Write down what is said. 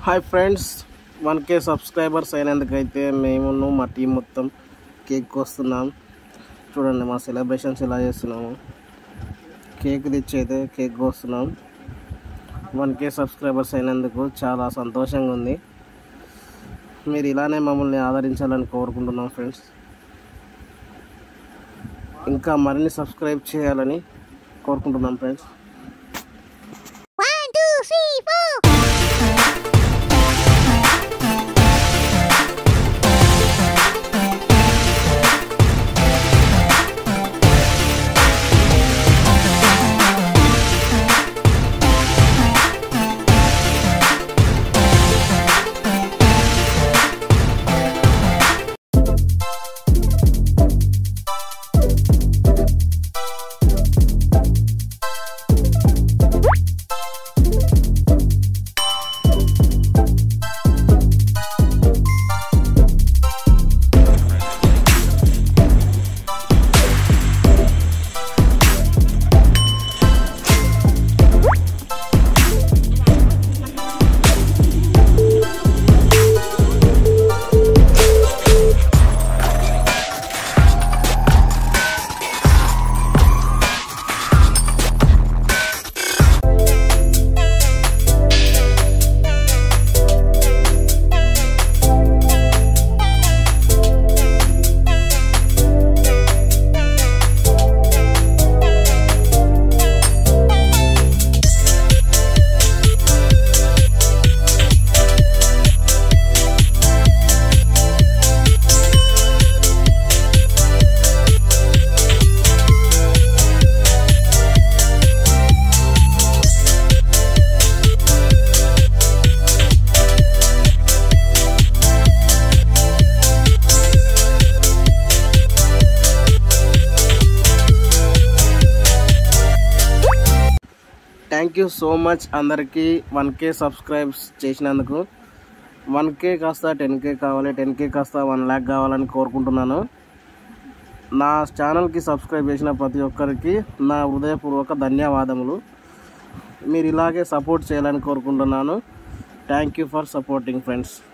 Hi friends one K subscribers అయినందుకైతే మేము మా టీం మొత్తం కేక్ కోస్తున్నాం చూడండి మా సెలబ్రేషన్స్ ఇలా చేస్తున్నాము కేక్ తెచ్చి అయితే కేక్ కోస్తున్నాం వన్ కే సబ్స్క్రైబర్స్ అయినందుకు చాలా సంతోషంగా ఉంది మీరు ఇలానే మమ్మల్ని ఆదరించాలని కోరుకుంటున్నాం ఫ్రెండ్స్ ఇంకా మరిన్ని సబ్స్క్రైబ్ చేయాలని కోరుకుంటున్నాం friends One, two, three, four. Thank you so much అందరికీ వన్ కే సబ్స్క్రైబ్స్ చేసినందుకు వన్ కే కాస్త టెన్ కే కావాలి టెన్ కే కాస్త వన్ ల్యాక్ కావాలని కోరుకుంటున్నాను నా ఛానల్కి సబ్స్క్రైబ్ చేసిన ప్రతి ఒక్కరికి నా హృదయపూర్వక ధన్యవాదములు మీరు ఇలాగే సపోర్ట్ చేయాలని కోరుకుంటున్నాను thank you for supporting friends